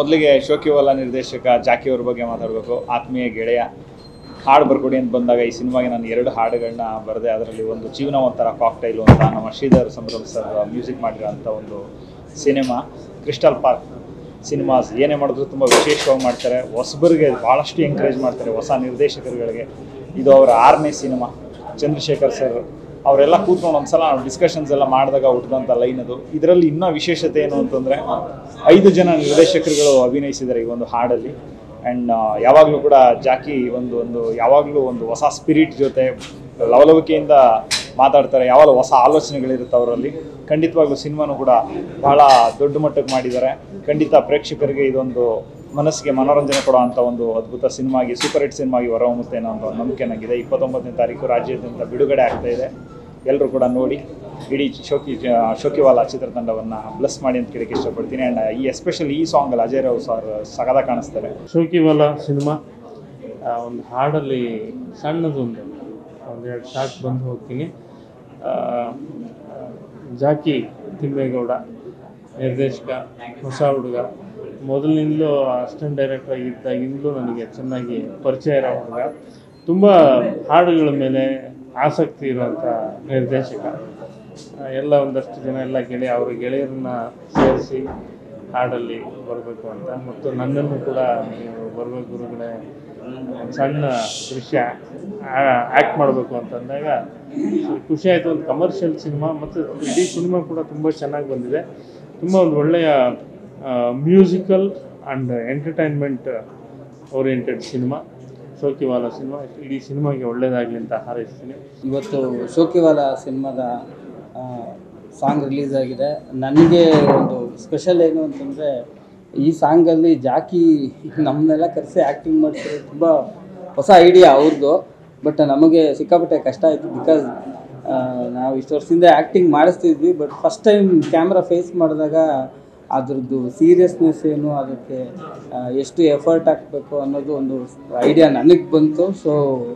ಮೊದಲಿಗೆ ಶೋಕಿವಾಲ ನಿರ್ದೇಶಕ ಜಾಕಿ ಅವ್ರ ಬಗ್ಗೆ ಮಾತಾಡಬೇಕು ಆತ್ಮೀಯ ಗೆಳೆಯ ಹಾಡು ಬರ್ಕೊಡಿ ಅಂತ ಬಂದಾಗ ಈ ಸಿನಿಮಾಗೆ ನಾನು ಎರಡು ಹಾಡುಗಳನ್ನ ಬರೆದೆ ಅದರಲ್ಲಿ ಒಂದು ಜೀವನ ಒಂಥರ ಕಾಕ್ಟೈಲು ಅಂತ ನಮ್ಮ ಶ್ರೀಧರ್ ಸಂಭ್ರಮ್ ಸರ್ ಮ್ಯೂಸಿಕ್ ಮಾಡಿರೋಂಥ ಒಂದು ಸಿನಿಮಾ ಕ್ರಿಸ್ಟಲ್ ಪಾರ್ಕ್ ಸಿನಿಮಾಸ್ ಏನೇ ಮಾಡಿದ್ರು ತುಂಬ ವಿಶೇಷವಾಗಿ ಮಾಡ್ತಾರೆ ಹೊಸಬರಿಗೆ ಭಾಳಷ್ಟು ಎಂಕರೇಜ್ ಮಾಡ್ತಾರೆ ಹೊಸ ನಿರ್ದೇಶಕರುಗಳಿಗೆ ಇದು ಅವರ ಆರನೇ ಸಿನಿಮಾ ಚಂದ್ರಶೇಖರ್ ಸರ್ ಅವರೆಲ್ಲ ಕೂತ್ಕೊಂಡು ಒಂದ್ಸಲ ನಾವು ಡಿಸ್ಕಷನ್ಸ್ ಎಲ್ಲ ಮಾಡಿದಾಗ ಹುಟ್ಟಿದಂಥ ಲೈನ್ ಅದು ಇದರಲ್ಲಿ ಇನ್ನೂ ವಿಶೇಷತೆ ಏನು ಅಂತಂದರೆ ಐದು ಜನ ನಿರ್ದೇಶಕರುಗಳು ಅಭಿನಯಿಸಿದ್ದಾರೆ ಈ ಒಂದು ಹಾಡಲ್ಲಿ ಆ್ಯಂಡ್ ಯಾವಾಗಲೂ ಕೂಡ ಜಾಕಿ ಒಂದು ಒಂದು ಯಾವಾಗಲೂ ಒಂದು ಹೊಸ ಸ್ಪಿರಿಟ್ ಜೊತೆ ಲವಲವಿಕೆಯಿಂದ ಮಾತಾಡ್ತಾರೆ ಯಾವಾಗ ಹೊಸ ಆಲೋಚನೆಗಳಿರುತ್ತೆ ಅವರಲ್ಲಿ ಖಂಡಿತವಾಗ್ಲೂ ಸಿನಿಮಾನು ಕೂಡ ಬಹಳ ದೊಡ್ಡ ಮಟ್ಟಕ್ಕೆ ಮಾಡಿದ್ದಾರೆ ಖಂಡಿತ ಪ್ರೇಕ್ಷಕರಿಗೆ ಇದೊಂದು ಮನಸ್ಸಿಗೆ ಮನೋರಂಜನೆ ಕೊಡುವಂಥ ಒಂದು ಅದ್ಭುತ ಸಿನಿಮಾಗಿ ಸೂಪರ್ ಹಿಟ್ ಸಿನಿಮಾಗಿ ಹೊರಹೊಮ್ಮುತ್ತೆ ಅನ್ನೋ ಒಂದು ನಂಬಿಕೆ ನನಗಿದೆ ಇಪ್ಪತ್ತೊಂಬತ್ತನೇ ತಾರೀಕು ರಾಜ್ಯಾದ್ಯಂತ ಬಿಡುಗಡೆ ಆಗ್ತಾ ಇದೆ ಎಲ್ಲರೂ ಕೂಡ ನೋಡಿ ಇಡೀ ಶೋಕಿ ಶೋಕಿವಾಲ ಚಿತ್ರತಂಡವನ್ನು ಬ್ಲೆಸ್ ಮಾಡಿ ಅಂತ ಕೇಳಕ್ಕೆ ಇಷ್ಟಪಡ್ತೀನಿ ಆ್ಯಂಡ್ ಈ ಎಸ್ಪೆಷಲಿ ಈ ಸಾಂಗಲ್ಲಿ ಅಜಯ್ ರಾವ್ ಸರ್ ಸಗದ ಕಾಣಿಸ್ತಾರೆ ಶೋಕಿವಾಲ ಸಿನಿಮಾ ಆ, ಒಂದು ಹಾಡಲ್ಲಿ ಸಣ್ಣದೊಂದು ಒಂದೆರಡು ಶಾರ್ಟ್ ಬಂದು ಹೋಗ್ತೀನಿ ಆ, ಆ, ಜಾಕಿ ತಿಮ್ಮೇಗೌಡ ನಿರ್ದೇಶಕ ಹೊಸ ಹುಡುಗ ಮೊದಲಿನಿಂದಲೂ ಅಸಿಸ್ಟೆಂಟ್ ಡೈರೆಕ್ಟರ್ ಆಗಿದ್ದಾಗಿಂದಲೂ ನನಗೆ ಚೆನ್ನಾಗಿ ಪರಿಚಯ ಇರೋ ಹುಡುಗ ತುಂಬ ಹಾಡುಗಳ ಮೇಲೆ ಆಸಕ್ತಿ ಇರುವಂಥ ನಿರ್ದೇಶಕ ಆ, ಎಲ್ಲ ಒಂದಷ್ಟು ಜನ ಎಲ್ಲ ಗೆಳೆಯ ಅವರ ಗೆಳೆಯರನ್ನ ಸೇರಿಸಿ ಹಾಡಲ್ಲಿ ಬರಬೇಕು ಅಂತ ಮತ್ತು ನನ್ನನ್ನು ಕೂಡ ನೀವು ಬರಬೇಕು ಗುರುಗಳೇ ಒಂದು ಸಣ್ಣ ದೃಶ್ಯ ಆ್ಯಕ್ಟ್ ಮಾಡಬೇಕು ಅಂತಂದಾಗ ಖುಷಿ ಆಯಿತು ಒಂದು ಕಮರ್ಷಿಯಲ್ ಸಿನಿಮಾ ಮತ್ತು ಇಡೀ ಸಿನಿಮಾ ಕೂಡ ತುಂಬ ಚೆನ್ನಾಗಿ ಬಂದಿದೆ ತುಂಬ ಒಂದು ಒಳ್ಳೆಯ musical and entertainment oriented cinema Shokiwala cinema ಇಡೀ ಸಿನಿಮಾಗೆ ಒಳ್ಳೆಯದಾಗಲಿ ಅಂತ ಹಾರೈಸ್ತೀನಿ ಇವತ್ತು ಶೋಕಿವಾಲ ಸಿನಿಮಾದ ಸಾಂಗ್ ರಿಲೀಸ್ ಆಗಿದೆ ನನಗೆ ಒಂದು ಸ್ಪೆಷಲ್ ಏನು ಅಂತಂದರೆ ಈ ಸಾಂಗಲ್ಲಿ ಜಾಕಿ ನಮ್ಮನ್ನೆಲ್ಲ ಕರೆಸಿ ಆ್ಯಕ್ಟಿಂಗ್ ಮಾಡ್ತಿರೋ ತುಂಬ ಹೊಸ ಐಡಿಯಾ ಅವ್ರದ್ದು ಬಟ್ ನಮಗೆ ಸಿಕ್ಕಾಪಟ್ಟೆ ಕಷ್ಟ ಆಯಿತು ಬಿಕಾಸ್ ನಾವು ಇಷ್ಟು ವರ್ಷದಿಂದ ಆ್ಯಕ್ಟಿಂಗ್ ಮಾಡಿಸ್ತಿದ್ವಿ but first time camera face ಮಾಡಿದಾಗ ಅದ್ರದ್ದು ಸೀರಿಯಸ್ನೆಸ್ ಏನು ಅದಕ್ಕೆ ಆ, ಎಷ್ಟು ಎಫರ್ಟ್ ಹಾಕಬೇಕು ಅನ್ನೋದು ಒಂದು ಐಡಿಯಾ ನನಗೆ ಬಂತು ಸೊ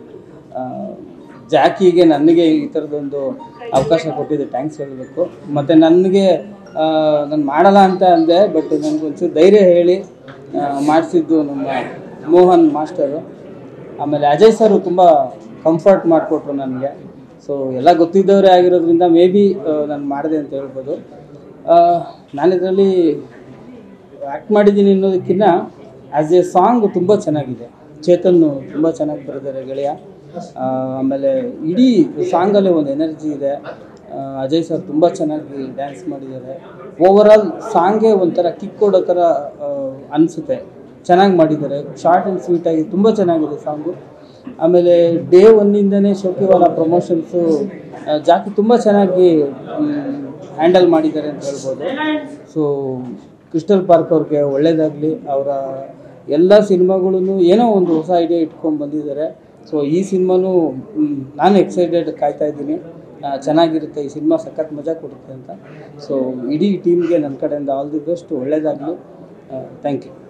ಜಾಕಿಗೆ ನನಗೆ ಈ ಥರದೊಂದು ಅವಕಾಶ ಕೊಟ್ಟಿದ್ದೆ ಥ್ಯಾಂಕ್ಸ್ ಹೇಳಬೇಕು ಮತ್ತು ನನಗೆ ನಾನು ಮಾಡಲ್ಲ ಅಂತ ಅಂದೆ ಬಟ್ ನನಗೊಂಚೂರು ಧೈರ್ಯ ಹೇಳಿ ಮಾಡಿಸಿದ್ದು ನಮ್ಮ ಮೋಹನ್ ಮಾಸ್ಟರು ಆಮೇಲೆ ಅಜಯ್ ಸರ್ ತುಂಬ ಕಂಫರ್ಟ್ ಮಾಡಿಕೊಟ್ರು ನನಗೆ ಸೊ ಎಲ್ಲ ಗೊತ್ತಿದ್ದವರೇ ಆಗಿರೋದ್ರಿಂದ ಮೇ ಬಿ ನಾನು ಮಾಡಿದೆ ಅಂತ ಹೇಳ್ಬೋದು ನಾನಿದರಲ್ಲಿ ಆ್ಯಕ್ಟ್ ಮಾಡಿದ್ದೀನಿ ಅನ್ನೋದಕ್ಕಿಂತ ಆ್ಯಸ್ ಎ ಸಾಂಗ್ ತುಂಬ ಚೆನ್ನಾಗಿದೆ ಚೇತನ್ ತುಂಬ ಚೆನ್ನಾಗಿ ಬರೆದಿದ್ದಾರೆ ಗೆಳೆಯ ಆ, ಆಮೇಲೆ ಇಡೀ ಸಾಂಗಲ್ಲಿ ಒಂದು ಎನರ್ಜಿ ಇದೆ ಆ, ಅಜಯ್ ಸರ್ ತುಂಬ ಚೆನ್ನಾಗಿ ಡ್ಯಾನ್ಸ್ ಮಾಡಿದ್ದಾರೆ ಓವರಾಲ್ ಸಾಂಗೇ ಒಂಥರ ಕಿಕ್ ಕೊಡೋ ಥರ ಅನಿಸುತ್ತೆ ಚೆನ್ನಾಗಿ ಮಾಡಿದ್ದಾರೆ ಶಾರ್ಟ್ ಆ್ಯಂಡ್ ಸ್ವೀಟಾಗಿ ತುಂಬ ಚೆನ್ನಾಗಿದೆ ಸಾಂಗು ಆಮೇಲೆ ಡೇ ಒನ್ನಿಂದನೇ ಶೋಕಿವಾಲ ಪ್ರಮೋಷನ್ಸು ಜಾಕಿ ತುಂಬ ಚೆನ್ನಾಗಿ ಹ್ಯಾಂಡಲ್ ಮಾಡಿದ್ದಾರೆ ಅಂತ ಹೇಳ್ಬೋದು ಸೊ ಕ್ರಿಸ್ಟಲ್ ಪಾರ್ಕ್ ಅವ್ರಿಗೆ ಒಳ್ಳೇದಾಗಲಿ ಅವರ ಎಲ್ಲ ಸಿನಿಮಾಗಳೂ ಏನೋ ಒಂದು ಹೊಸ ಐಡಿಯಾ ಇಟ್ಕೊಂಡು ಬಂದಿದ್ದಾರೆ ಸೊ ಈ ಸಿನಿಮಾನು ಮ್, ನಾನು ಎಕ್ಸೈಟೆಡ್ ಕಾಯ್ತಾ ಇದ್ದೀನಿ ಆ, ಚೆನ್ನಾಗಿರುತ್ತೆ ಈ ಸಿನಿಮಾ ಸಖತ್ ಮಜಾ ಕೊಡುತ್ತೆ ಅಂತ ಸೊ ಇಡೀ ಟೀಮ್ಗೆ ನನ್ನ ಕಡೆಯಿಂದ ಆಲ್ ದಿ ಬೆಸ್ಟ್ ಒಳ್ಳೇದಾಗಲಿ ಥ್ಯಾಂಕ್ ಯು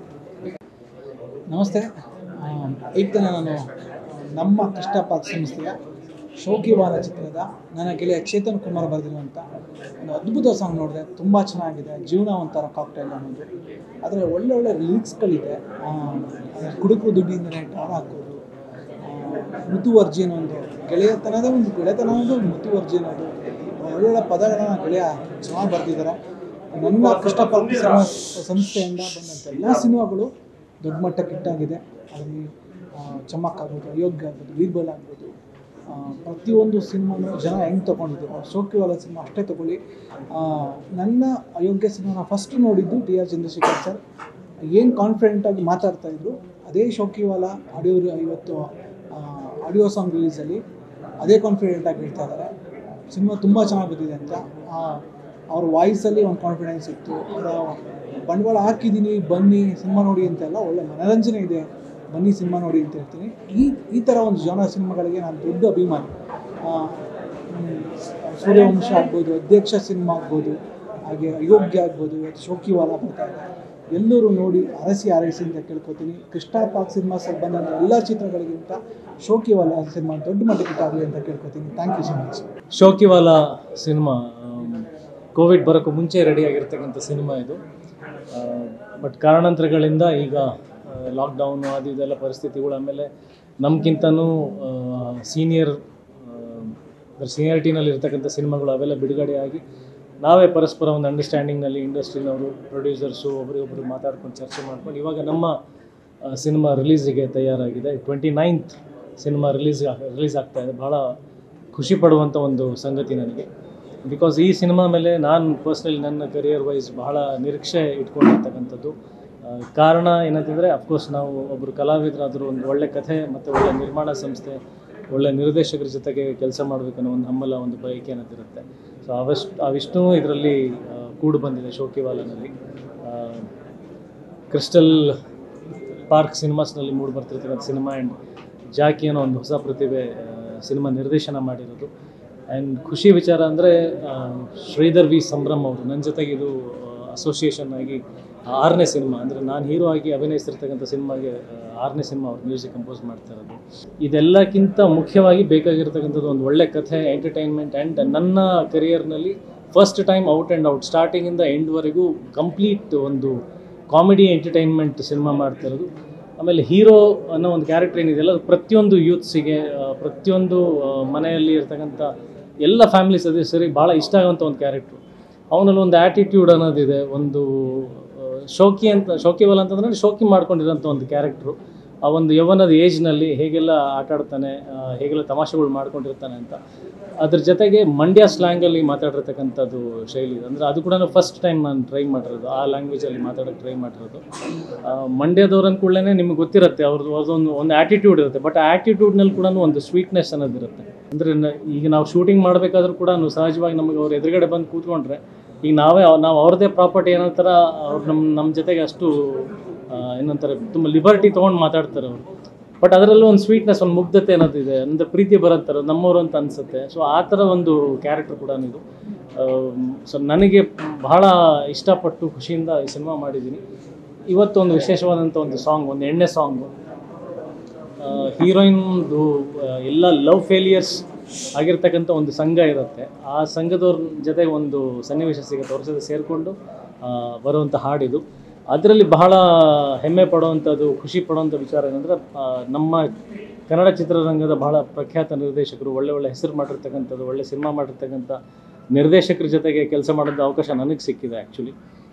ನಮಸ್ತೆ ಆ, ಈಗ ತಾನೇ ನಾನು ನಮ್ಮ ಕಷ್ಟಪಾತ್ ಸಂಸ್ಥೆಯ ಶೋಕಿವಾಲ ಚಿತ್ರದ ನನ್ನ ಗೆಳೆಯ ಚೇತನ್ ಕುಮಾರ್ ಬರೆದಿರುವಂಥ ಒಂದು ಅದ್ಭುತ ಸಾಂಗ್ ನೋಡಿದೆ ತುಂಬ ಚೆನ್ನಾಗಿದೆ ಜೀವನ ಒಂಥರ ಕಾಕ್ಟೈಲ್ ಅನ್ನೋದು ಆದರೆ ಒಳ್ಳೆ ಒಳ್ಳೆ ಲಿರಿಕ್ಸ್ಗಳಿದೆ ಕುಡುಕು ದುಡ್ಡಿಂದಲೇ ಟಾರ್ ಹಾಕೋದು ಆ, ಮುತುವರ್ಜಿ ಅನ್ನೋ ಒಂದು ಗೆಳೆಯತನದ ಒಂದು ಗೆಳೆತನ ಒಂದು ಮುತುವರ್ಜಿ ಅನ್ನೋದು ಒಳ್ಳೊಳ್ಳೆ ಪದಗಳನ್ನು ಗೆಳೆಯ ಚೆನ್ನಾಗಿ ಬರೆದಿದ್ದಾರೆ ನನ್ನ ಕಷ್ಟಪಾತ್ ಸಮ- ಸಂಸ್ಥೆಯಿಂದ ಬಂದಂಥ ಎಲ್ಲ ಸಿನಿಮಾಗಳು ದೊಡ್ಡ ಮಟ್ಟಕ್ಕೆ ಹಿಟ್ಟಾಗಿದೆ ಅದರಲ್ಲಿ ಆ, ಚಮಕ್ ಆಗ್ಬೋದು ಅಯೋಗ್ಯ ಆಗ್ಬೋದು ವೀರ್ಬಲ್ ಆಗ್ಬೋದು ಆ, ಪ್ರತಿಯೊಂದು ಸಿನಿಮಾನು ಜನ ಹೆಂಗೆ ತೊಗೊಂಡಿದ್ರು ಶೋಕಿವಾಲ ಸಿನಿಮಾ ಅಷ್ಟೇ ತೊಗೊಳ್ಳಿ ಆ, ನನ್ನ ಅಯೋಗ್ಯ ಸಿನಿಮಾನ ಫಸ್ಟ್ ನೋಡಿದ್ದು ಟಿ ಆರ್ ಚಂದ್ರಶೇಖರ್ ಸರ್ ಏನು ಕಾನ್ಫಿಡೆಂಟಾಗಿ ಮಾತಾಡ್ತಾ ಇದ್ರು ಅದೇ ಶೋಕಿವಾಲ ಆಡಿಯೋ ಇವತ್ತು ಆಡಿಯೋ ಸಾಂಗ್ ರಿಲೀಸಲ್ಲಿ ಅದೇ ಕಾನ್ಫಿಡೆಂಟಾಗಿ ಹೇಳ್ತಾ ಇದ್ದಾರೆ ಸಿನಿಮಾ ತುಂಬ ಚೆನ್ನಾಗಿ ಬಂದಿದೆ ಅಂತ ಆ, ಅವ್ರ ವಾಯ್ಸಲ್ಲಿ ಒಂದು ಕಾನ್ಫಿಡೆನ್ಸ್ ಇತ್ತು ಅವರ ಬಂಡವಾಳ ಹಾಕಿದ್ದೀನಿ ಬನ್ನಿ ಸಿನಿಮಾ ನೋಡಿ ಅಂತೆಲ್ಲ ಒಳ್ಳೆ ಮನೋರಂಜನೆ ಇದೆ ಬನ್ನಿ ಸಿನಿಮಾ ನೋಡಿ ಅಂತ ಹೇಳ್ತೀನಿ ಈ ಈ ಥರ ಒಂದು ಜನ ಸಿನಿಮಾಗಳಿಗೆ ನಾನು ದೊಡ್ಡ ಅಭಿಮಾನಿ ಆ, ಹ್ಮ್, ಸೂರ್ಯವಂಶ ಆಗ್ಬೋದು ಅಧ್ಯಕ್ಷ ಸಿನಿಮಾ ಆಗ್ಬೋದು ಹಾಗೆ ಅಯೋಗ್ಯ ಆಗ್ಬೋದು ಇವತ್ತು ಶೋಕಿವಾಲ ಬರ್ತಾ ಇದೆ ಎಲ್ಲರೂ ನೋಡಿ ಅರಸಿ ಆರೈಸಿ ಅಂತ ಕೇಳ್ಕೊತೀನಿ ಕೃಷ್ಣ ಪಾಕ್ ಸಿನಿಮಾಸಲ್ಲಿ ಬಂದಂಥ ಎಲ್ಲ ಚಿತ್ರಗಳಿಗಿಂತ ಶೋಕಿವಾಲ ಸಿನಿಮಾ ದೊಡ್ಡ ಮಟ್ಟಕ್ಕೆ ಆಗಲಿ ಅಂತ ಕೇಳ್ಕೊತೀನಿ thank you so much Shokiwala cinema Covid ಬರೋಕ್ಕೂ ಮುಂಚೆ ರೆಡಿ ಆಗಿರ್ತಕ್ಕಂಥ ಸಿನಿಮಾ ಇದು ಆ, ಬಟ್ ಕಾರಣಾಂತರಗಳಿಂದ ಈಗ ಲಾಕ್ಡೌನು ಅದು ಇದೆಲ್ಲ ಪರಿಸ್ಥಿತಿಗಳು ಆಮೇಲೆ ನಮ್ಗಿಂತನೂ ಸೀನಿಯರ್ ಸೀನಿಯಾರಿಟಿನಲ್ಲಿ ಇರ್ತಕ್ಕಂಥ ಸಿನಿಮಾಗಳು ಅವೆಲ್ಲ ಬಿಡುಗಡೆಯಾಗಿ ನಾವೇ ಪರಸ್ಪರ ಒಂದು ಅಂಡರ್ಸ್ಟ್ಯಾಂಡಿಂಗ್ನಲ್ಲಿ ಇಂಡಸ್ಟ್ರಿನವರು ಪ್ರೊಡ್ಯೂಸರ್ಸು ಒಬ್ರಿಗೊಬ್ರು ಮಾತಾಡ್ಕೊಂಡು ಚರ್ಚೆ ಮಾಡ್ಕೊಂಡು ಇವಾಗ ನಮ್ಮ ಸಿನಿಮಾ ರಿಲೀಸಿಗೆ ತಯಾರಾಗಿದೆ twenty ninth cinema release release ಆಗ್ತಾ ಇದೆ ಭಾಳ ಖುಷಿ ಪಡುವಂಥ ಒಂದು ಸಂಗತಿ ನನಗೆ ಬಿಕಾಸ್ ಈ ಸಿನಿಮಾ ಮೇಲೆ ನಾನು ಪರ್ಸ್ನಲಿ ನನ್ನ ಕರಿಯರ್ ವೈಸ್ ಬಹಳ ನಿರೀಕ್ಷೆ ಇಟ್ಕೊಂಡಿರ್ತಕ್ಕಂಥದ್ದು ಆ, ಕಾರಣ ಏನಂತಂದರೆ ಅಫ್ಕೋರ್ಸ್ ನಾವು ಒಬ್ಬರು ಕಲಾವಿದರಾದರೂ ಒಂದು ಒಳ್ಳೆ ಕಥೆ ಮತ್ತು ಒಳ್ಳೆ ನಿರ್ಮಾಣ ಸಂಸ್ಥೆ ಒಳ್ಳೆ ನಿರ್ದೇಶಕರ ಜೊತೆಗೆ ಕೆಲಸ ಮಾಡಬೇಕನ್ನೋ ಒಂದು ಹಂಬಲ ಒಂದು ಬಯಕೆ ಅನ್ನೋದಿರುತ್ತೆ ಸೊ ಅವಷ್ಟು ಅವಿಷ್ಟು ಇದರಲ್ಲಿ ಕೂಡು ಬಂದಿದೆ ಶೋಕಿವಾಲನಲ್ಲಿ ಆ, ಕ್ರಿಸ್ಟಲ್ ಪಾರ್ಕ್ ಸಿನಿಮಾಸ್ನಲ್ಲಿ ಮೂಡಿ ಬರ್ತಿರ್ತಕ್ಕಂಥ ಸಿನಿಮಾ ಆ್ಯಂಡ್ ಜಾಕಿ ಅನ್ನೋ ಒಂದು ಹೊಸ ಪ್ರತಿಭೆ ಸಿನಿಮಾ ನಿರ್ದೇಶನ ಮಾಡಿರೋದು ಆ್ಯಂಡ್ ಖುಷಿ ವಿಚಾರ ಅಂದರೆ ಶ್ರೀಧರ್ ವಿ ಸಂಭ್ರಮ್ ಅವರು ನನ್ನ ಜೊತೆಗೆ ಇದು ಅಸೋಸಿಯೇಷನ್ ಆಗಿ ಆರನೇ ಸಿನಿಮಾ ಅಂದರೆ ನಾನು ಹೀರೋ ಆಗಿ ಅಭಿನಯಿಸ್ತಿರ್ತಕ್ಕಂಥ ಸಿನಿಮಾಗೆ ಆರನೇ ಸಿನಿಮಾ ಅವ್ರು ಮ್ಯೂಸಿಕ್ ಕಂಪೋಸ್ ಮಾಡ್ತಾ ಇರೋದು ಇದೆಲ್ಲಕ್ಕಿಂತ ಮುಖ್ಯವಾಗಿ ಬೇಕಾಗಿರ್ತಕ್ಕಂಥದ್ದು ಒಂದು ಒಳ್ಳೆ ಕಥೆ ಎಂಟರ್ಟೈನ್ಮೆಂಟ್ ಆ್ಯಂಡ್ ನನ್ನ ಕರಿಯರ್ನಲ್ಲಿ first time out and out ಸ್ಟಾರ್ಟಿಂಗಿಂದ ಎಂಡ್ವರೆಗೂ ಕಂಪ್ಲೀಟ್ ಒಂದು ಕಾಮಿಡಿ ಎಂಟರ್ಟೈನ್ಮೆಂಟ್ ಸಿನಿಮಾ ಮಾಡ್ತಾ ಇರೋದು ಆಮೇಲೆ ಹೀರೋ ಅನ್ನೋ ಒಂದು ಕ್ಯಾರೆಕ್ಟರ್ ಏನಿದೆಯಲ್ಲ ಅದು ಪ್ರತಿಯೊಂದು ಯೂತ್ಸಿಗೆ ಪ್ರತಿಯೊಂದು ಆ, ಮನೆಯಲ್ಲಿ ಇರ್ತಕ್ಕಂಥ ಎಲ್ಲ ಫ್ಯಾಮಿಲಿ ಸದಸ್ಯರಿಗೆ ಭಾಳ ಇಷ್ಟ ಆಗುವಂಥ ಒಂದು ಕ್ಯಾರೆಕ್ಟ್ರು ಅವನಲ್ಲಿ ಒಂದು ಆ್ಯಟಿಟ್ಯೂಡ್ ಅನ್ನೋದಿದೆ ಒಂದು ಆ, ಶೋಕಿ ಅಂತ ಶೋಕಿವಲ್ ಅಂತಂದ್ರೆ ಶೋಕಿ ಮಾಡ್ಕೊಂಡಿರೋಂಥ ಒಂದು ಕ್ಯಾರೆಕ್ಟ್ರು ಆ ಒಂದು ಯೌವನದ ಏಜ್ನಲ್ಲಿ ಹೇಗೆಲ್ಲ ಆಟ ಆಡ್ತಾನೆ ಆ, ಹೇಗೆಲ್ಲ ತಮಾಷೆಗಳು ಮಾಡ್ಕೊಂಡಿರ್ತಾನೆ ಅಂತ ಅದ್ರ ಜೊತೆಗೆ ಮಂಡ್ಯ ಸ್ಲ್ಯಾಂಗಲ್ಲಿ ಮಾತಾಡಿರ್ತಕ್ಕಂಥದ್ದು ಶೈಲಿ ಇದೆ ಅಂದರೆ ಅದು ಕೂಡ ಫಸ್ಟ್ ಟೈಮ್ ನಾನು ಟ್ರೈ ಮಾಡಿರೋದು ಆ ಲ್ಯಾಂಗ್ವೇಜಲ್ಲಿ ಮಾತಾಡೋಕ್ಕೆ ಟ್ರೈ ಮಾಡಿರೋದು ಆ, ಮಂಡ್ಯದವ್ರು ಅಂದ್ಕೂಡ್ಲೇ ನಿಮ್ಗೆ ಗೊತ್ತಿರುತ್ತೆ ಅವ್ರದ್ದು ಅವ್ರದ್ದೊಂದು ಒಂದು ಆ್ಯಟಿಟ್ಯೂಡ್ ಇರುತ್ತೆ ಬಟ್ ಆ ಆ್ಯಟಿಟ್ಯೂಡ್ನಲ್ಲಿ ಕೂಡ ಒಂದು ಸ್ವೀಟ್ನೆಸ್ ಅನ್ನೋದಿರುತ್ತೆ ಅಂದರೆ ಈಗ ನಾವು ಶೂಟಿಂಗ್ ಮಾಡಬೇಕಾದ್ರೂ ಕೂಡ ಸಹಜವಾಗಿ ನಮಗೆ ಅವ್ರು ಎದುರುಗಡೆ ಬಂದು ಕೂತ್ಕೊಂಡ್ರೆ ಈಗ ನಾವೇ ಅವ್- ನಾವು ಅವ್ರದ್ದೇ ಪ್ರಾಪರ್ಟಿ ಏನೋ ಥರ ಅವ್ರು ನಮ್ಮ ನಮ್ಮ ಜೊತೆಗೆ ಅಷ್ಟು ಆ, ಏನಂತಾರೆ ತುಂಬ ಲಿಬರ್ಟಿ ತೊಗೊಂಡು ಮಾತಾಡ್ತಾರೆ ಅವರು ಬಟ್ ಅದರಲ್ಲೂ ಒಂದು ಸ್ವೀಟ್ನೆಸ್ ಒಂದು ಮುಗ್ಧತೆ ಅನ್ನೋದಿದೆ ಅಂದರೆ ಪ್ರೀತಿ ಬರೋಂಥರ ನಮ್ಮವರು ಅಂತ ಅನಿಸುತ್ತೆ ಸೊ ಆ ಥರ ಒಂದು ಕ್ಯಾರೆಕ್ಟರ್ ಕೂಡ ಇದು ಸೊ ನನಗೆ ಬಹಳ ಇಷ್ಟಪಟ್ಟು ಖುಷಿಯಿಂದ ಈ ಸಿನಿಮಾ ಮಾಡಿದ್ದೀನಿ ಇವತ್ತೊಂದು ವಿಶೇಷವಾದಂಥ ಒಂದು ಸಾಂಗ್ ಒಂದು ಎಣ್ಣೆ ಸಾಂಗು ಹೀರೋಯಿನ್ದು ಎಲ್ಲ ಲವ್ ಫೇಲಿಯರ್ಸ್ ಆಗಿರ್ತಕ್ಕಂಥ ಒಂದು ಸಂಘ ಇರುತ್ತೆ ಆ ಸಂಘದವ್ರ ಜೊತೆ ಒಂದು ಸನ್ನಿವೇಶ ಸಿಗುತ್ತೆ ಅವ್ರ ಜೊತೆ ಸೇರಿಕೊಂಡು ಬರುವಂಥ ಹಾಡಿದು ಅದರಲ್ಲಿ ಬಹಳ ಹೆಮ್ಮೆ ಪಡುವಂಥದ್ದು ಖುಷಿ ಪಡುವಂಥ ವಿಚಾರ ಏನಂದರೆ ನಮ್ಮ ಕನ್ನಡ ಚಿತ್ರರಂಗದ ಬಹಳ ಪ್ರಖ್ಯಾತ ನಿರ್ದೇಶಕರು ಒಳ್ಳೆ ಒಳ್ಳೆ ಹೆಸರು ಮಾಡಿರ್ತಕ್ಕಂಥದ್ದು ಒಳ್ಳೆ ಸಿನಿಮಾ ಮಾಡಿರ್ತಕ್ಕಂಥ ನಿರ್ದೇಶಕರ ಜೊತೆಗೆ ಕೆಲಸ ಮಾಡೋಂಥ ಅವಕಾಶ ನನಗೆ ಸಿಕ್ಕಿದೆ ಆ್ಯಕ್ಚುಲಿ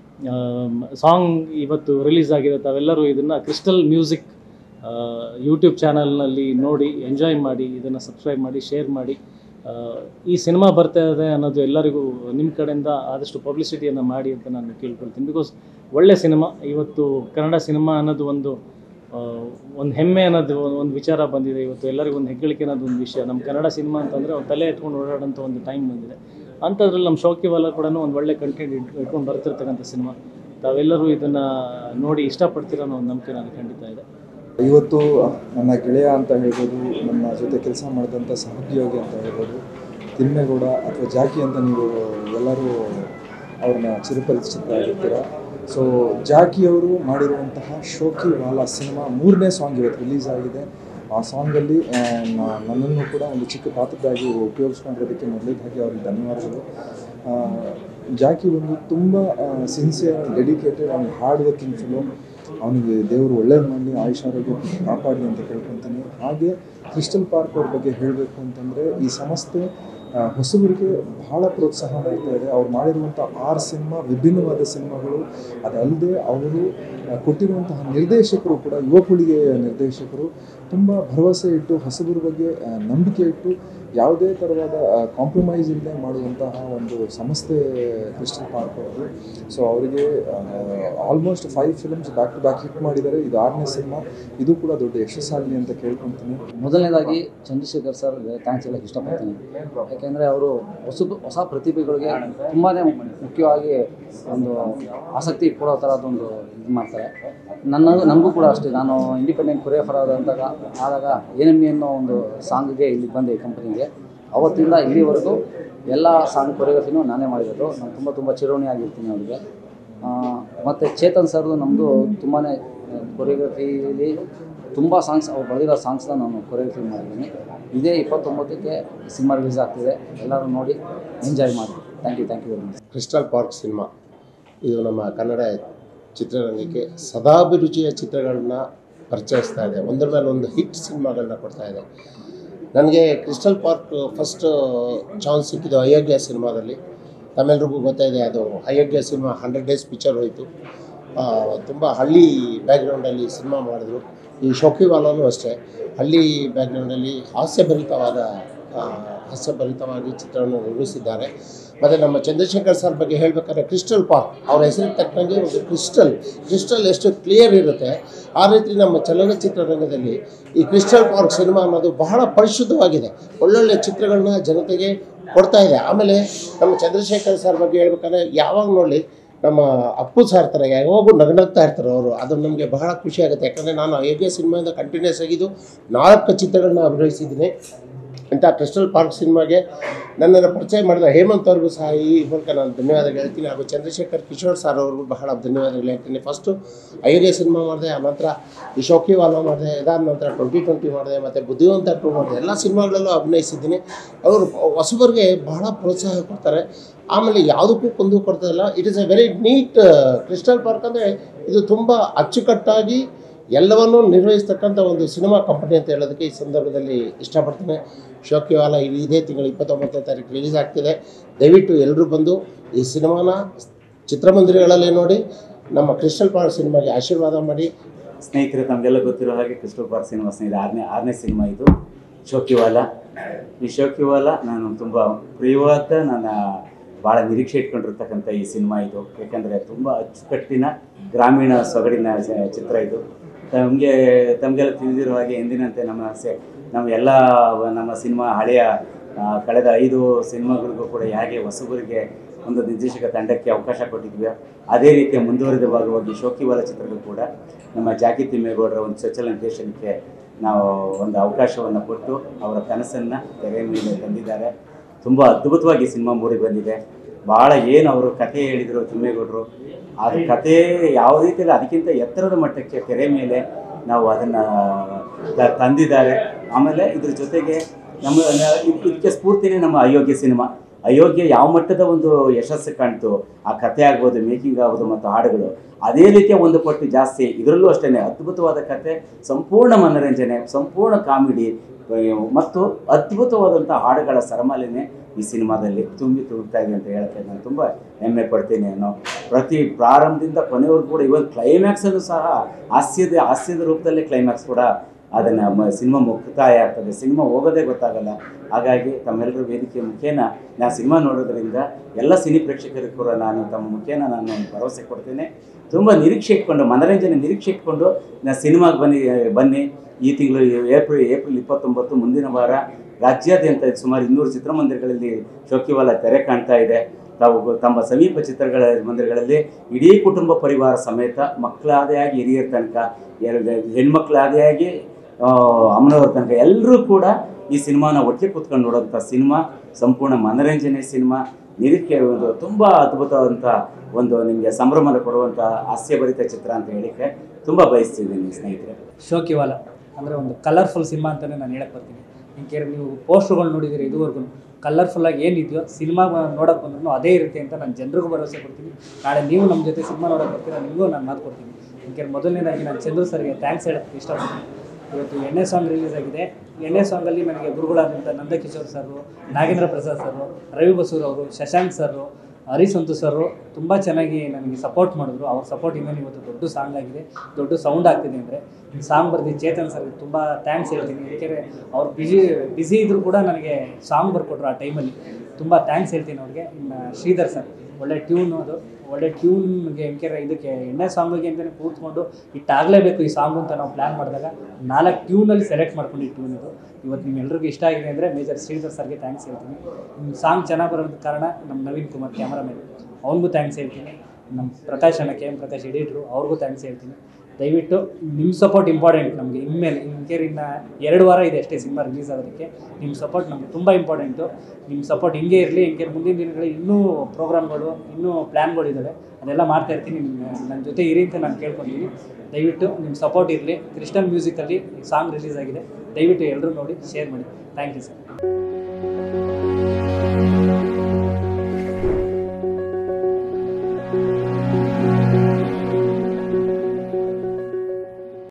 ಸಾಂಗ್ ಇವತ್ತು ರಿಲೀಸ್ ಆಗಿದೆ ತಾವೆಲ್ಲರೂ ಇದನ್ನು ಕ್ರಿಸ್ಟಲ್ ಮ್ಯೂಸಿಕ್ ಯೂಟ್ಯೂಬ್ ಚಾನಲ್ನಲ್ಲಿ ನೋಡಿ ಎಂಜಾಯ್ ಮಾಡಿ ಇದನ್ನು ಸಬ್ಸ್ಕ್ರೈಬ್ ಮಾಡಿ ಶೇರ್ ಮಾಡಿ ಆ, ಈ ಸಿನಿಮಾ ಬರ್ತಾ ಇದೆ ಅನ್ನೋದು ಎಲ್ಲರಿಗೂ ನಿಮ್ಮ ಕಡೆಯಿಂದ ಆದಷ್ಟು ಪಬ್ಲಿಸಿಟಿಯನ್ನು ಮಾಡಿ ಅಂತ ನಾನು ಕೇಳ್ಕೊಳ್ತೀನಿ ಬಿಕಾಸ್ ಒಳ್ಳೆ ಸಿನಿಮಾ ಇವತ್ತು ಕನ್ನಡ ಸಿನಿಮಾ ಅನ್ನೋದು ಒಂದು ಆ, ಒಂದು ಹೆಮ್ಮೆ ಅನ್ನೋದು ಒಂದು ವಿಚಾರ ಬಂದಿದೆ ಇವತ್ತು ಎಲ್ಲರಿಗೂ ಒಂದು ಹೆಗ್ಗಳಿಕೆ ಅನ್ನೋದು ಒಂದು ವಿಷಯ ನಮ್ಮ ಕನ್ನಡ ಸಿನಿಮಾ ಅಂತಂದರೆ ಒಂದು ತಲೆ ಎತ್ಕೊಂಡು ಓಡಾಡೋಂಥ ಒಂದು ಟೈಮ್ ಬಂದಿದೆ ಅಂಥದ್ರಲ್ಲಿ ನಮ್ಮ ಶೋಕಿವಾಲ ಕೂಡ ಒಂದು ಒಳ್ಳೆ ಕಂಟೆಂಟ್ ಇಟ್ಕೊಂಡು ಬರ್ತಿರ್ತಕ್ಕಂಥ ಸಿನಿಮಾ ತಾವೆಲ್ಲರೂ ಇದನ್ನು ನೋಡಿ ಇಷ್ಟಪಡ್ತೀರೋ ಅನ್ನೋ ಒಂದು ನಂಬಿಕೆ ನನಗೆ ಖಂಡಿತ ಇದೆ ಇವತ್ತು ನನ್ನ ಗೆಳೆಯ ಅಂತ ಹೇಳ್ಬೋದು ನನ್ನ ಜೊತೆ ಕೆಲಸ ಮಾಡಿದಂಥ ಸಹೋದ್ಯೋಗಿ ಅಂತ ಹೇಳ್ಬೋದು ತಿಮ್ಮೇಗೌಡ ಅಥವಾ ಜಾಕಿ ಅಂತ ನೀವು ಎಲ್ಲರೂ ಅವ್ರನ್ನ ಚಿರಪರಿಚಿತರಾಗಿರ್ತೀರ ಸೊ ಜಾಕಿಯವರು ಮಾಡಿರುವಂತಹ ಶೋಕಿ ವಾಲಾ ಸಿನಿಮಾ ಮೂರನೇ ಸಾಂಗ್ ಇವತ್ತು ರಿಲೀಸ್ ಆಗಿದೆ ಆ ಸಾಂಗಲ್ಲಿ ಆ, ನ- ನನ್ನನ್ನು ಕೂಡ ಒಂದು ಚಿಕ್ಕ ಪಾತ್ರದಾಗಿ ಉಪಯೋಗಿಸ್ಕೊಂಡಿರೋದಕ್ಕೆ ಮೊದಲೇದಾಗಿ ಅವ್ರಿಗೆ ಧನ್ಯವಾದಗಳು ಆ, ಜಾಕಿ ಒಂದು ತುಂಬ sincere dedicated and hard working film ಅವನಿಗೆ ದೇವರು ಒಳ್ಳೇದು ಮಾಡಲಿ ಆಯುಷ್ ಆರೋಗ್ಯ ಕಾಪಾಡಲಿ ಅಂತ ಕೇಳ್ಕೊತೀನಿ ಹಾಗೆ ಕ್ರಿಸ್ಟಲ್ ಪಾರ್ಕ್ ಅವ್ರ ಬಗ್ಗೆ ಹೇಳಬೇಕು ಅಂತಂದರೆ ಈ ಸಂಸ್ಥೆ ಆ, ಹೊಸಬರಿಗೆ ಬಹಳ ಪ್ರೋತ್ಸಾಹ ಮಾಡ್ತಾ ಇದೆ ಅವ್ರು ಮಾಡಿರುವಂಥ ಆರು ಸಿನಿಮಾ ವಿಭಿನ್ನವಾದ ಸಿನಿಮಾಗಳು ಅದಲ್ಲದೆ ಅವರು ಆ, ಕೊಟ್ಟಿರುವಂತಹ ನಿರ್ದೇಶಕರು ಕೂಡ ಯುವ ಪೀಳಿಗೆಯ ನಿರ್ದೇಶಕರು ತುಂಬ ಭರವಸೆ ಇಟ್ಟು ಹೊಸಬರ ಬಗ್ಗೆ ಆ, ನಂಬಿಕೆ ಇಟ್ಟು ಯಾವುದೇ ಥರವಾದ ಕಾಂಪ್ರಮೈಸ್ ಇಲ್ಲದೆ ಮಾಡುವಂತಹ ಒಂದು ಸಂಸ್ಥೆ ಕ್ರಿಸ್ಟಲ್ ಪಾರ್ಕ್ ಅವರು ಸೊ ಅವರಿಗೆ almost five films back to back hit ಮಾಡಿದ್ದಾರೆ ಇದು ಆರನೇ ಸಿನಿಮಾ ಇದು ಕೂಡ ದೊಡ್ಡ ಯಶಸ್ಸಾಗಲಿ ಅಂತ ಕೇಳ್ಕೊತೀನಿ ಮೊದಲನೇದಾಗಿ ಚಂದ್ರಶೇಖರ್ ಸರ್ ಥ್ಯಾಂಕ್ಸ್ ಹೇಳಕ್ಕೆ ಇಷ್ಟಪಡ್ತೀನಿ ಯಾಕೆಂದರೆ ಅವರು ಹೊಸ ಹೊಸ ಪ್ರತಿಭೆಗಳಿಗೆ ತುಂಬಾ ಮುಖ್ಯವಾಗಿ ಒಂದು ಆಸಕ್ತಿ ಕೊಡೋ ಥರದೊಂದು ಇದು ಮಾಡ್ತಾರೆ ನನ್ನ ನನಗೂ ಕೂಡ ಅಷ್ಟೇ ನಾನು ಇಂಡಿಪೆಂಡೆಂಟ್ ಕೊರಿಯೋಫರ್ ಆದಂತಾಗ ಆದಾಗ ಏನಮ್ಮಿ ಅನ್ನೋ ಒಂದು ಸಾಂಗ್ಗೆ ಇಲ್ಲಿ ಬಂದೆ ಈ ಕಂಪನಿಗೆ ಅವತ್ತಿಂದ ಇಲ್ಲಿವರೆಗೂ ಎಲ್ಲ ಸಾಂಗ್ ಕೊರಿಯೋಗ್ರಫಿನೂ ನಾನೇ ಮಾಡಿರೋದು ನಾನು ತುಂಬ ತುಂಬ ಚಿರೋಣಿ ಆಗಿರ್ತೀನಿ ಅವರಿಗೆ ಮತ್ತು ಚೇತನ್ ಸರ್ದು ನಮ್ಮದು ತುಂಬಾ ಕೊರಿಯೋಗ್ರಫಿಲಿ ತುಂಬ ಸಾಂಗ್ಸ್ ಅವ್ರು ಬರೆದಿರೋ ಸಾಂಗ್ಸ್ನ ನಾನು ಕೊರಿಯೋಗ್ರಫಿ ಮಾಡಿದ್ದೀನಿ ಇದೇ ಇಪ್ಪತ್ತೊಂಬತ್ತಕ್ಕೆ ಸಿನಿಮಾ ರಿಲೀಸ್ ಆಗ್ತಿದೆ ಎಲ್ಲರೂ ನೋಡಿ ಎಂಜಾಯ್ ಮಾಡಿ thank you thank you very much Crystal Park cinema ಇದು ನಮ್ಮ ಕನ್ನಡ ಚಿತ್ರರಂಗಕ್ಕೆ ಸದಾಭಿರುಚಿಯ ಚಿತ್ರಗಳನ್ನ ಪರಿಚಯಿಸ್ತಾ ಇದೆ ಒಂದರ ಮೇಲೆ ಒಂದು ಹಿಟ್ ಸಿನಿಮಾಗಳನ್ನ ಕೊಡ್ತಾ ಇದೆ ನನಗೆ ಕ್ರಿಸ್ಟಲ್ ಪಾರ್ಕ್ ಫಸ್ಟ್ ಚಾನ್ಸ್ ಸಿಕ್ಕಿದ್ದು ಅಯೋಗ್ಯ ಸಿನಿಮಾದಲ್ಲಿ ತಮ್ಮೆಲ್ರಿಗೂ ಗೊತ್ತಾಯಿದೆ ಅದು Ayogya cinema hundred days picture ಹೋಯಿತು ತುಂಬ ಹಳ್ಳಿ ಬ್ಯಾಕ್ಗ್ರೌಂಡಲ್ಲಿ ಸಿನಿಮಾ ಮಾಡಿದ್ರು ಈ ಶೋಕಿವಾಲನೂ ಅಷ್ಟೇ ಹಳ್ಳಿ ಬ್ಯಾಕ್ಗ್ರೌಂಡಲ್ಲಿ ಹಾಸ್ಯಭರಿತವಾದ ಆ, ಹಾಸ್ಯಭರಿತವಾಗಿ ಚಿತ್ರವನ್ನು ನಿರ್ಮಿಸಿದ್ದಾರೆ ಮತ್ತು ನಮ್ಮ ಚಂದ್ರಶೇಖರ್ ಸರ್ ಬಗ್ಗೆ ಹೇಳಬೇಕಾದ್ರೆ ಕ್ರಿಸ್ಟಲ್ ಪಾರ್ಕ್ ಅವ್ರ ಹೆಸರಿಗೆ ತಕ್ಕಂಗೆ ಒಂದು ಕ್ರಿಸ್ಟಲ್ ಕ್ರಿಸ್ಟಲ್ ಎಷ್ಟು ಕ್ಲಿಯರ್ ಇರುತ್ತೆ ಆ ರೀತಿ ನಮ್ಮ ಚಲನಚಿತ್ರರಂಗದಲ್ಲಿ ಈ ಕ್ರಿಸ್ಟಲ್ ಪಾರ್ಕ್ ಸಿನಿಮಾ ಅನ್ನೋದು ಬಹಳ ಪರಿಶುದ್ಧವಾಗಿದೆ ಒಳ್ಳೊಳ್ಳೆ ಚಿತ್ರಗಳನ್ನ ಜನತೆಗೆ ಕೊಡ್ತಾ ಇದೆ ಆಮೇಲೆ ನಮ್ಮ ಚಂದ್ರಶೇಖರ್ ಸರ್ ಬಗ್ಗೆ ಹೇಳ್ಬೇಕಾದ್ರೆ ಯಾವಾಗ ನೋಡಿ ನಮ್ಮ ಅಪ್ಪು ಸರ್ ಥರ ಯಾವಾಗೂ ನಗನಗ್ತಾ ಇರ್ತಾರೆ ಅವರು ಅದು ನಮಗೆ ಬಹಳ ಖುಷಿ ಆಗುತ್ತೆ ಯಾಕಂದರೆ ನಾನು ಅಯೋಗ್ಯ ಸಿನಿಮಾಯಿಂದ ಕಂಟಿನ್ಯೂಸ್ ಆಗಿದ್ದು ನಾಲ್ಕು ಚಿತ್ರಗಳನ್ನ ಅಭಿನಯಿಸಿದ್ದೀನಿ ಇಂಥ ಕ್ರಿಸ್ಟಲ್ ಪಾರ್ಕ್ ಸಿನಿಮಾಗೆ ನನ್ನನ್ನು ಪರಿಚಯ ಮಾಡಿದ ಹೇಮಂತ್ ಅವ್ರಿಗೂ ಸಹ ಈ ಮೂಲಕ ನಾನು ಧನ್ಯವಾದಗಳು ಹೇಳ್ತೀನಿ ಹಾಗೂ ಚಂದ್ರಶೇಖರ್ ಕಿಶೋರ್ ಸರ್ ಅವ್ರಿಗೂ ಬಹಳ ಧನ್ಯವಾದಗಳು ಹೇಳ್ತೀನಿ ಫಸ್ಟು ಅಯೋಗ್ಯ ಸಿನಿಮಾ ಮಾಡಿದೆ ಆನಂತರ ಈ ಶೋಕಿವಾಲ ಮಾಡಿದೆ ಇದಾದ ನಂತರ ಟ್ವೆಂಟಿ ಟ್ವೆಂಟಿ ಮಾಡಿದೆ ಮತ್ತು ಬುದ್ಧಿವಂತ ಟೂ ಮಾಡಿದೆ ಎಲ್ಲ ಸಿನಿಮಾಗಳಲ್ಲೂ ಅಭಿನಯಿಸಿದ್ದೀನಿ ಅವರು ಹೊಸಬರಿಗೆ ಬಹಳ ಪ್ರೋತ್ಸಾಹ ಕೊಡ್ತಾರೆ ಆಮೇಲೆ ಯಾವುದಕ್ಕೂ ಕುಂದು ಕೊಡ್ತಾ ಇಲ್ಲ it is a very neat Crystal Park ಅಂದರೆ ಇದು ತುಂಬ ಅಚ್ಚುಕಟ್ಟಾಗಿ ಎಲ್ಲವನ್ನೂ ನಿರ್ವಹಿಸ್ತಕ್ಕಂಥ ಒಂದು ಸಿನಿಮಾ ಕಂಪನಿ ಅಂತ ಹೇಳೋದಕ್ಕೆ ಈ ಸಂದರ್ಭದಲ್ಲಿ ಇಷ್ಟಪಡ್ತೀನಿ ಶೋಕಿವಾಲ ಈ- ಇದೇ ತಿಂಗಳು ಇಪ್ಪತ್ತೊಂಬತ್ತನೇ ತಾರೀಕು ರಿಲೀಸ್ ಆಗ್ತಿದೆ ದಯವಿಟ್ಟು ಎಲ್ಲರೂ ಬಂದು ಈ ಸಿನಿಮಾನ ಚಿತ್ರಮಂದಿರಗಳಲ್ಲೇ ನೋಡಿ ನಮ್ಮ ಕ್ರಿಸ್ಟಲ್ ಪಾರ್ಕ್ ಸಿನಿಮಾಗೆ ಆಶೀರ್ವಾದ ಮಾಡಿ ಸ್ನೇಹಿತರೆ ತಮಗೆಲ್ಲ ಗೊತ್ತಿರೋ ಹಾಗೆ ಕ್ರಿಸ್ಟಲ್ ಪಾರ್ಕ್ ಸಿನಿಮಾ ಸ್ನೇಹಿತ ಆರನೇ ಆರನೇ ಸಿನಿಮಾ ಇದು ಶೋಕಿವಾಲ ಈ ಶೋಕಿವಾಲ ನಾನು ತುಂಬ ಪ್ರಿಯವಾದ ನನ್ನ ಭಾಳ ನಿರೀಕ್ಷೆ ಇಟ್ಕೊಂಡಿರ್ತಕ್ಕಂಥ ಈ ಸಿನಿಮಾ ಇದು ಯಾಕಂದರೆ ತುಂಬ ಅಚ್ಚುಕಟ್ಟಿನ ಗ್ರಾಮೀಣ ಸೊಗಡಿನ ಚ- ಚಿತ್ರ ಇದು ತಮಗೆ ತಮಗೆಲ್ಲ ತಿಳಿದಿರೋ ಹಾಗೆ ಎಂದಿನಂತೆ ನಮ್ಮ ಸೆ ನಮ್ಮ ಎಲ್ಲ ನಮ್ಮ ಸಿನಿಮಾ ಹಳೆಯ ಆ, ಕಳೆದ ಐದು ಸಿನಿಮಾಗಳಿಗೂ ಕೂಡ ಹೇಗೆ ಹೊಸಬರಿಗೆ ಒಂದು ನಿರ್ದೇಶಕ ತಂಡಕ್ಕೆ ಅವಕಾಶ ಕೊಟ್ಟಿದ್ವಿ ಅದೇ ರೀತಿಯ ಮುಂದುವರಿದ ಭಾಗವಾಗಿ ಶೋಕಿವಾಲ ಚಿತ್ರಗಳು ಕೂಡ ನಮ್ಮ ಜಾಕಿ ತಿಮ್ಮೇಗೌಡರ ಒಂದು ಚೊಚ್ಚಲ ನಿರ್ದೇಶನಕ್ಕೆ ನಾವು ಒಂದು ಅವಕಾಶವನ್ನು ಕೊಟ್ಟು ಅವರ ಕನಸನ್ನು ತೆರೆ ಮೇಲೆ ತಂದಿದ್ದಾರೆ ತುಂಬ ಅದ್ಭುತವಾಗಿ ಸಿನಿಮಾ ಮೂಡಿ ಬಂದಿದೆ ಭಾಳ ಏನು ಅವರು ಕತೆ ಹೇಳಿದರು ತಿಮ್ಮೇಗೌಡರು ಆ ಕತೆ ಯಾವ ರೀತಿಯಲ್ಲಿ ಅದಕ್ಕಿಂತ ಎತ್ತರದ ಮಟ್ಟಕ್ಕೆ ತೆರೆ ಮೇಲೆ ನಾವು ಅದನ್ನು ತಂದಿದ್ದಾರೆ ಆಮೇಲೆ ಇದ್ರ ಜೊತೆಗೆ ನಮ್ಮ ನ- ಇದ್- ಇದಕ್ಕೆ ಸ್ಫೂರ್ತಿನೇ ನಮ್ಮ ಅಯೋಗ್ಯ ಸಿನಿಮಾ ಅಯೋಗ್ಯ ಯಾವ ಮಟ್ಟದ ಒಂದು ಯಶಸ್ಸು ಕಾಣ್ತು ಆ ಕತೆ ಆಗ್ಬೋದು ಮೇಕಿಂಗ್ ಆಗ್ಬೋದು ಮತ್ತು ಹಾಡುಗಳು ಅದೇ ರೀತಿಯ ಒಂದು ಪಟ್ಟು ಜಾಸ್ತಿ ಇದರಲ್ಲೂ ಅಷ್ಟೇ ಅದ್ಭುತವಾದ ಕತೆ ಸಂಪೂರ್ಣ ಮನೋರಂಜನೆ ಸಂಪೂರ್ಣ ಕಾಮಿಡಿ ಮತ್ತು ಅದ್ಭುತವಾದಂಥ ಹಾಡುಗಳ ಸರಮಾಲೆನೇ ಈ ಸಿನಿಮಾದಲ್ಲಿ ತುಂಬಿ ತುಳುಕ್ತಾ ಇದೆ ಅಂತ ಹೇಳಕ್ಕೆ ನಾನು ತುಂಬ ಹೆಮ್ಮೆ ಪಡ್ತೀನಿ ಅನ್ನೋ ಪ್ರತಿ ಪ್ರಾರಂಭದಿಂದ ಕೊನೆವರೆಗೂ ಕೂಡ ಇವತ್ತು ಕ್ಲೈಮ್ಯಾಕ್ಸಲ್ಲೂ ಸಹ ಹಾಸ್ಯದ ಹಾಸ್ಯದ ರೂಪದಲ್ಲೇ ಕ್ಲೈಮ್ಯಾಕ್ಸ್ ಕೂಡ ಅದನ್ನು ಮ ಸಿನಿಮಾ ಮುಕ್ತಾಯ ಆಗ್ತದೆ ಸಿನಿಮಾ ಹೋಗೋದೇ ಗೊತ್ತಾಗಲ್ಲ ಹಾಗಾಗಿ ತಮ್ಮೆಲ್ಲರ ವೇದಿಕೆ ಮುಖೇನ ನಾನು ಸಿನಿಮಾ ನೋಡೋದ್ರಿಂದ ಎಲ್ಲ ಸಿನಿ ಪ್ರೇಕ್ಷಕರಿಗೂ ಕೂಡ ನಾನು ತಮ್ಮ ಮುಖೇನ ನಾನು ಒಂದು ಭರವಸೆ ಕೊಡ್ತೇನೆ ತುಂಬ ನಿರೀಕ್ಷೆ ಇಟ್ಕೊಂಡು ಮನರಂಜನೆ ನಿರೀಕ್ಷೆ ಇಟ್ಕೊಂಡು ನಾನು ಸಿನಿಮಾಗೆ ಬನ್ನಿ ಬನ್ನಿ ಈ ತಿಂಗಳು ಏಪ್ರಿಲ್ ಏಪ್ರಿಲ್ ಇಪ್ಪತ್ತೊಂಬತ್ತು ಮುಂದಿನ ವಾರ ರಾಜ್ಯಾದ್ಯಂತ ಸುಮಾರು ಇನ್ನೂರು ಚಿತ್ರಮಂದಿರಗಳಲ್ಲಿ ಶೋಕಿವಾಲ ತೆರೆ ಕಾಣ್ತಾ ಇದೆ ತಾವು ಗೊ- ತಮ್ಮ ಸಮೀಪ ಚಿತ್ರಗಳ ಮಂದಿರಗಳಲ್ಲಿ ಇಡೀ ಕುಟುಂಬ ಪರಿವಾರ ಸಮೇತ ಮಕ್ಕಳಾದಿಯಾಗಿ ಹಿರಿಯರ ತನಕ ಎರಡು ಹೆಣ್ಮಕ್ಳಾದಿಯಾಗಿ ಆ, ಅಮ್ಮನವ್ರ ತನಕ ಎಲ್ಲರೂ ಕೂಡ ಈ ಸಿನಿಮಾನ ಒಟ್ಟಿಗೆ ಕೂತ್ಕೊಂಡು ನೋಡೋಂಥ ಸಿನಿಮಾ ಸಂಪೂರ್ಣ ಮನರಂಜನೆ ಸಿನಿಮಾ ನಿರೀಕ್ಷೆ ಒಂದು ತುಂಬ ಅದ್ಭುತವಾದಂಥ ಒಂದು ನಿಮಗೆ ಸಂಭ್ರಮನ ಕೊಡುವಂಥ ಹಾಸ್ಯಭರಿತ ಚಿತ್ರ ಅಂತ ಹೇಳಿಕ್ಕೆ ತುಂಬ ಬಯಸ್ತಿದ್ದೀನಿ ಸ್ನೇಹಿತರೆ ಶೋಕಿವಾಲ ಅಂದರೆ ಒಂದು ಕಲರ್ಫುಲ್ ಸಿನಿಮಾ ಅಂತಲೇ ನಾನು ಹೇಳಕ್ಕೆ ಬರ್ತೀನಿ ಇಂಕೆ ನೀವು ಪೋಸ್ಟ್ರುಗಳು ನೋಡಿದ್ದೀರಿ ಇದುವರೆಗೂ ಕಲರ್ಫುಲ್ಲಾಗಿ ಏನಿದೆಯೋ ಸಿನಿಮಾ ನೋಡೋಕೆ ಬಂದ್ರೂ ಅದೇ ಇರುತ್ತೆ ಅಂತ ನಾನು ಜನರಿಗೂ ಭರವಸೆ ಕೊಡ್ತೀನಿ ನಾಳೆ ನೀವು ನಮ್ಮ ಜೊತೆ ಸಿನಿಮಾ ನೋಡೋಕೆ ಬರ್ತೀರಾ ನಿಮಗೂ ನಾನು ಮಾತು ಕೊಡ್ತೀನಿ ಇಂಕೆ ಮೊದಲನೇದಾಗಿ ನಾನು ಚಂದ್ರು ಸರ್ಗೆ ಥ್ಯಾಂಕ್ಸ್ ಹೇಳೋಕ್ಕೆ ಇಷ್ಟಪಡ್ತೀನಿ ಇವತ್ತು ಎಣ್ಣೆ ಸಾಂಗ್ ರಿಲೀಸ್ ಆಗಿದೆ ಎಣ್ಣೆ ಸಾಂಗಲ್ಲಿ ನನಗೆ ಗುರುಗಳಾದಂಥ ನಂದಕಿಶೋರ್ ಸರು ನಾಗೇಂದ್ರ ಪ್ರಸಾದ್ ಸರು ರವಿ ಬಸೂರ್ ಅವರು ಶಶಾಂಕ್ ಸರು ಹರಿ ಸಂತು ಸರು ತುಂಬ ಚೆನ್ನಾಗಿ ನನಗೆ ಸಪೋರ್ಟ್ ಮಾಡಿದ್ರು ಅವ್ರ ಸಪೋರ್ಟಿಂದ ಇವತ್ತು ದೊಡ್ಡ ಸಾಂಗ್ ಆಗಿದೆ ದೊಡ್ಡ ಸೌಂಡ್ ಆಗ್ತಿದೆ ಅಂದರೆ ಸಾಂಗ್ ಬರ್ದು ಚೇತನ್ ಸರ್ ತುಂಬ ಥ್ಯಾಂಕ್ಸ್ ಹೇಳ್ತೀನಿ ಯಾಕೆಂದರೆ ಅವ್ರು ಬಿಜಿ ಬ್ಯುಸಿ ಇದ್ದರೂ ಕೂಡ ನನಗೆ ಸಾಂಗ್ ಬರ್ಕೊಟ್ರು ಆ ಟೈಮಲ್ಲಿ ತುಂಬ ಥ್ಯಾಂಕ್ಸ್ ಹೇಳ್ತೀನಿ ಅವ್ರಿಗೆ ಇನ್ನು ಶ್ರೀಧರ್ ಸರ್ ಒಳ್ಳೆ ಟ್ಯೂನ್ ಅದು ಒಳ್ಳೆ ಟ್ಯೂನ್ಗೆ ಎಂಕೆರೆ ಇದಕ್ಕೆ ಎಣ್ಣೆ ಸಾಂಗಿಗೆ ಅಂತಲೇ ಕೂತ್ಕೊಂಡು ಇಟ್ಟಾಗಲೇಬೇಕು ಈ ಸಾಂಗು ಅಂತ ನಾವು ಪ್ಲ್ಯಾನ್ ಮಾಡಿದಾಗ ನಾಲ್ಕು ಟ್ಯೂನಲ್ಲಿ ಸೆಲೆಕ್ಟ್ ಮಾಡ್ಕೊಂಡು ಈ ಟ್ಯೂನ್ ಇದು ಇವತ್ತು ನಿಮ್ಮೆಲ್ರಿಗೂ ಇಷ್ಟ ಆಗಿದೆ ಅಂದರೆ ಮೇಜರ್ ಶ್ರೀಧರ್ ಸರ್ಗೆ ಥ್ಯಾಂಕ್ಸ್ ಹೇಳ್ತೀನಿ ಸಾಂಗ್ ಚೆನ್ನಾಗಿ ಬರೋದಕ್ಕೆ ಕಾರಣ ನಮ್ಮ ನವೀನ್ ಕುಮಾರ್ ಕ್ಯಾಮರಾಮನ್ ಅವ್ನಿಗೂ ಥ್ಯಾಂಕ್ಸ್ ಹೇಳ್ತೀನಿ ನಮ್ಮ ಪ್ರಕಾಶ್ ಅಣ್ಣ ಕೆ ಎಮ್ ಪ್ರಕಾಶ್ ಎಡಿಟ್ರು ಅವ್ರಿಗೂ ಥ್ಯಾಂಕ್ಸ್ ಹೇಳ್ತೀನಿ ದಯವಿಟ್ಟು ನಿಮ್ಮ ಸಪೋರ್ಟ್ ಇಂಪಾರ್ಟೆಂಟ್ ನಮಗೆ ಇನ್ಮೇಲೆ ಇನ್ಕೇರ್ ಇನ್ನು ಎರಡು ವಾರ ಇದೆ ಅಷ್ಟೇ ಸಿನಿಮಾ ರಿಲೀಸ್ ಆಗೋದಕ್ಕೆ ನಿಮ್ಮ ಸಪೋರ್ಟ್ ನಮಗೆ ತುಂಬ ಇಂಪಾರ್ಟೆಂಟು ನಿಮ್ಮ ಸಪೋರ್ಟ್ ಹಿಂಗೆ ಇರಲಿ ಇನ್ಕೇರ್ ಮುಂದಿನ ದಿನಗಳಲ್ಲಿ ಇನ್ನೂ ಪ್ರೋಗ್ರಾಮ್ಗಳು ಇನ್ನೂ ಪ್ಲ್ಯಾನ್ಗಳು ಇದ್ದಾವೆ ಅದೆಲ್ಲ ಮಾಡ್ತಾ ಇರ್ತೀನಿ ನಿಮ್ಮ ನನ್ನ ಜೊತೆ ಇರಿ ಅಂತ ನಾನು ಕೇಳ್ಕೊತೀನಿ ದಯವಿಟ್ಟು ನಿಮ್ಮ ಸಪೋರ್ಟ್ ಇರಲಿ ಕ್ರಿಸ್ಟಲ್ ಮ್ಯೂಸಿಕಲ್ಲಿ ಸಾಂಗ್ ರಿಲೀಸ್ ಆಗಿದೆ ದಯವಿಟ್ಟು ಎಲ್ಲರೂ ನೋಡಿ ಶೇರ್ ಮಾಡಿ ಥ್ಯಾಂಕ್ ಯು ಸರ್